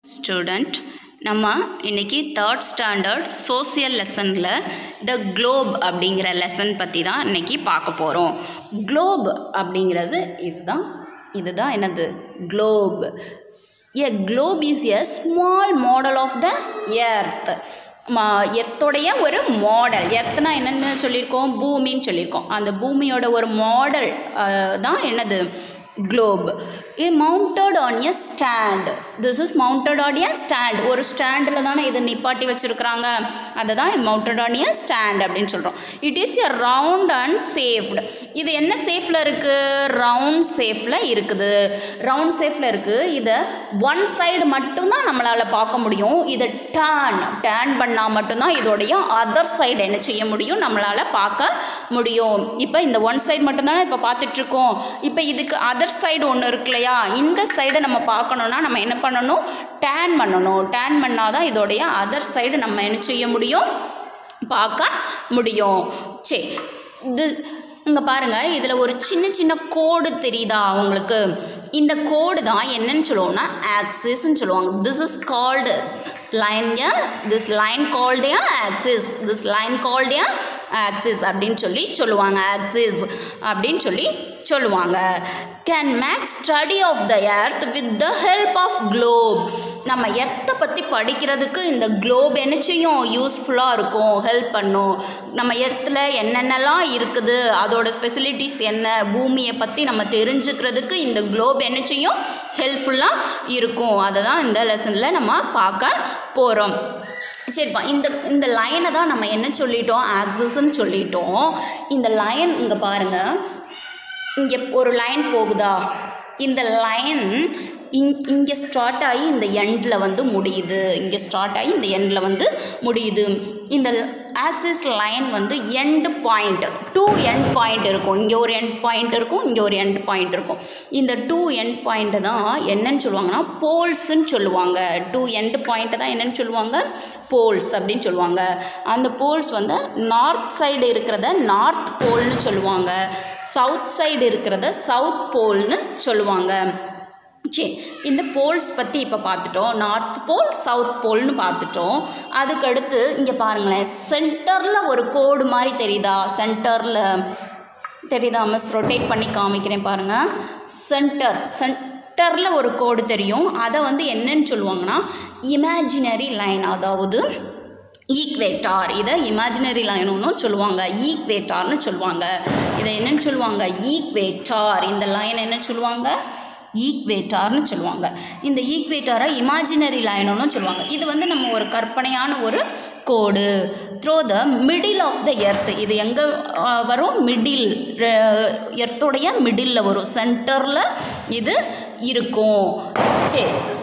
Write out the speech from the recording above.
student நம்ம இன்னைக்கு third standard social லெசனில் த குளோப் அப்படிங்கிற லெசன் பற்றி தான் இன்னைக்கு பார்க்க போகிறோம் குளோப் அப்படிங்கிறது இதுதான் இதுதான் என்னது globe a globe is a small model of the earth மா எர்த்தோடைய ஒரு மாடல் எர்த்னா என்னென்னு சொல்லியிருக்கோம் பூமின்னு சொல்லியிருக்கோம் அந்த பூமியோட ஒரு மாடல் தான் என்னது globe இது mounted on a stand this is mounted on a stand ஒரு ஸ்டாண்டில் தானே இது நிப்பாட்டி வச்சுருக்குறாங்க அதை தான் இது மவுண்டட் ஆன் எ ஸ்டாண்ட் அப்படின்னு சொல்கிறோம் it is a round and shaped இது என்ன சேஃபில் இருக்குது ரவுண்ட் சேஃபில் இருக்குது ரவுண்ட் சேஃபில் இருக்குது இதை ஒன் சைடு மட்டும்தான் நம்மளால் பார்க்க முடியும் இதை டேர்ன் டேர்ன் பண்ணால் மட்டும்தான் இதோடைய அதர் சைடு என்ன செய்ய முடியும் நம்மளால் பார்க்க முடியும் இப்போ இந்த ஒன் சைடு மட்டும்தானே இப்போ பார்த்துட்ருக்கோம் இப்போ இதுக்கு அதர் சைடு ஒன்று இருக்கு இல்லையா இந்த சைடை நம்ம பார்க்கணுன்னா நம்ம என்ன பண்ணணும் டேன் பண்ணணும் டேன் பண்ணால் தான் இதோடைய அதர் சைடு நம்ம என்ன செய்ய முடியும் பார்க்க முடியும் சரி இது இங்கே பாருங்கள் இதில் ஒரு சின்ன சின்ன கோடு தெரியுதா உங்களுக்கு இந்த கோடு தான் என்னன்னு சொல்லுவோம்னா ஆக்சிஸ்ன்னு சொல்லுவாங்க this is called line a this line called a axis this line called a axis அப்படின்னு சொல்லி சொல்லுவாங்க ஆக்சிஸ் அப்படின்னு சொல்லி சொல்லுவாங்க can make study of the earth with the help of globe நம்ம எர்த்தை பற்றி படிக்கிறதுக்கு இந்த குளோப் என்ன செய்யும் யூஸ்ஃபுல்லாக இருக்கும் ஹெல்ப் பண்ணும் நம்ம எர்த்தில் என்னென்னலாம் இருக்குது அதோட ஃபெசிலிட்டிஸ் என்ன பூமியை பற்றி நம்ம தெரிஞ்சுக்கிறதுக்கு இந்த குளோப் என்ன செய்யும் ஹெல்ப்ஃபுல்லாக இருக்கும் அதை தான் இந்த லெசனில் நம்ம பார்க்க போகிறோம் சரிப்பா இந்த இந்த லைனை தான் நம்ம என்ன சொல்லிட்டோம் ஆக்சஸ்ன்னு சொல்லிட்டோம் இந்த லைன் இங்கே பாருங்கள் இங்கே ஒரு லைன் போகுதா இந்த லைன் இங் இங்கே ஸ்டார்ட் ஆகி இந்த எண்டில் வந்து முடியுது இங்கே ஸ்டார்ட் ஆகி இந்த எண்டில் வந்து முடியுது இந்த ஆக்சிஸ் லைன் வந்து end point two end point இருக்கும் இங்கே ஒரு எண்ட் பாயிண்ட் இருக்கும் இங்கே ஒரு எண்ட் பாயிண்ட் இருக்கும் இந்த டூ எண்ட் பாயிண்ட்டை தான் என்னன்னு சொல்லுவாங்கன்னா போல்ஸ்ன்னு சொல்லுவாங்க டூ எண்ட் பாயிண்ட்டை தான் என்னன்னு சொல்லுவாங்க போல்ஸ் அப்படின்னு சொல்லுவாங்க அந்த போல்ஸ் வந்து நார்த் சைடு இருக்கிறத நார்த் போல்னு சொல்லுவாங்க சவுத் சைடு இருக்கிறத சவுத் போல்னு சொல்லுவாங்க சரி இந்த போல்ஸ் பற்றி இப்போ பார்த்துட்டோம் நார்த் போல் சவுத் போல்னு பார்த்துட்டோம் அதுக்கடுத்து இங்கே பாருங்களேன் சென்டரில் ஒரு கோடு மாதிரி தெரியுதா சென்டரில் தெரியுதா மிஸ் ரொட்டேட் பண்ணி காமிக்கிறேன் பாருங்கள் சென்டர் சென்டரில் ஒரு கோடு தெரியும் அதை வந்து என்னன்னு சொல்லுவாங்கன்னா இமேஜினரி லைன் அதாவது ஈக்வேட்டார் இதை இமேஜினரி லைனுன்னு சொல்லுவாங்க ஈக்வேட்டார்னு சொல்லுவாங்க இதை என்னன்னு சொல்லுவாங்க ஈக்வேட்டார் இந்த லைன் என்ன சொல்லுவாங்க ஈக்வேட்டார்னு சொல்லுவாங்க இந்த ஈக்வேட்டாரை இமேஜினரி லைனுன்னு சொல்லுவாங்க இது வந்து நம்ம ஒரு கற்பனையான ஒரு கோடு through the middle of the earth இது எங்கே வரும் மிடில் எர்த்தோடைய மிடில் வரும் சென்டரில் இது இருக்கும் சரி